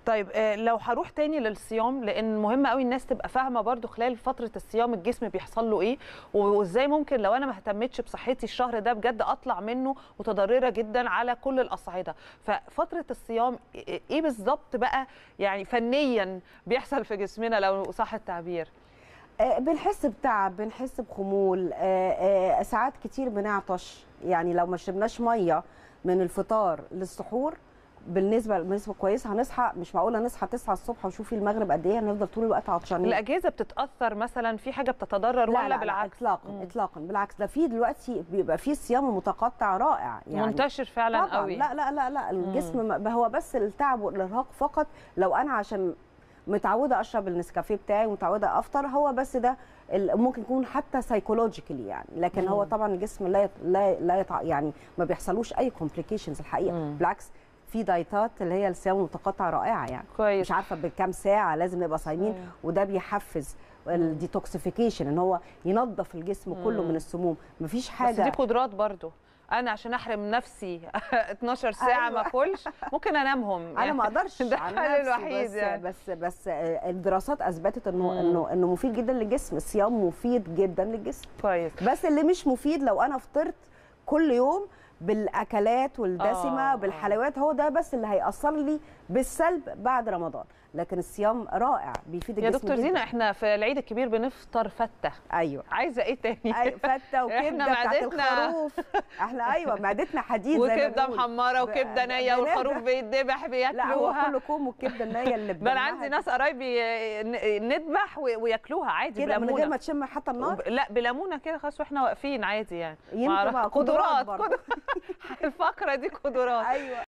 طيب آه، لو هروح تاني للصيام لان مهم قوي الناس تبقى فاهمه برضو خلال فتره الصيام الجسم بيحصل له ايه وازاي ممكن لو انا ما اهتمتش بصحتي الشهر ده بجد اطلع منه متضرره جدا على كل الاصعده ففتره الصيام إيه- ايه بالظبط بقى يعني فنيا بيحصل في جسمنا لو صح التعبير آه، بنحس بتعب بنحس بخمول آه، آه، ساعات كتير بنعطش يعني لو ما شربناش ميه من الفطار للسحور بالنسبه بالنسبه كويسه هنصحى مش معقوله نصحى 9 الصبح وشوفي المغرب قد ايه هنفضل طول الوقت عطشانين الاجهزه بتتاثر مثلا في حاجه بتتضرر لا ولا لا بالعكس لا اطلاقا مم. اطلاقا بالعكس ده في دلوقتي بيبقى في صيام متقطع رائع يعني منتشر فعلا طبعا قوي لا لا لا لا الجسم ما- هو بس التعب والارهاق فقط لو انا عشان متعوده اشرب النسكافيه بتاعي ومتعوده افطر هو بس ده ال- ممكن يكون حتى سايكولوجيكالي يعني لكن هو مم. طبعا الجسم لا يت- لا لا يتع... يعني ما بيحصلوش اي كومبليكيشنز الحقيقه مم. بالعكس في دايتات اللي هي الصيام المتقطع رائعه يعني كويس مش عارفه بكام ساعه لازم نبقى صايمين صحيح. وده بيحفز الديتوكسيفيكيشن ان هو ينظف الجسم كله مم. من السموم مفيش بس دي حاجه قدرات برضو انا عشان احرم نفسي 12 ساعه ما أيوة. اكلش ممكن انامهم انا ما اقدرش ده عن الحل نفسي، الوحيد بس يعني. بس بس آه، الدراسات اثبتت انه مم. انه انه مفيد جدا للجسم الصيام مفيد جدا للجسم كويس بس اللي مش مفيد لو انا فطرت كل يوم بالاكلات والدسمه آه، بالحلويات هو ده بس اللي هياثر لي بالسلب بعد رمضان لكن الصيام رائع بيفيد يا الجسم دكتور جداً. زينه احنا في العيد الكبير بنفطر فته ايوه عايزه ايه تاني اي فته وكبده إحنا بتاعت معدتنا- الخروف احنا ايوه معدتنا حديد زي ما وكبده بنقول. محمره ب- وكبده ب- نيه والخروف بنقدر- بيتذبح لا هو بياكلوها كله كوم والكبده النيه اللي ده انا بنعملها عندي ناس قرايبي ن- نذبح و- وياكلوها عادي كده من غير بليمونه ما تشم حتى النار وب- لا بليمونه كده خلاص واحنا واقفين عادي يعني يمكن معرفة. بقى قدرات برضه. قدرات الفقره دي قدرات ايوه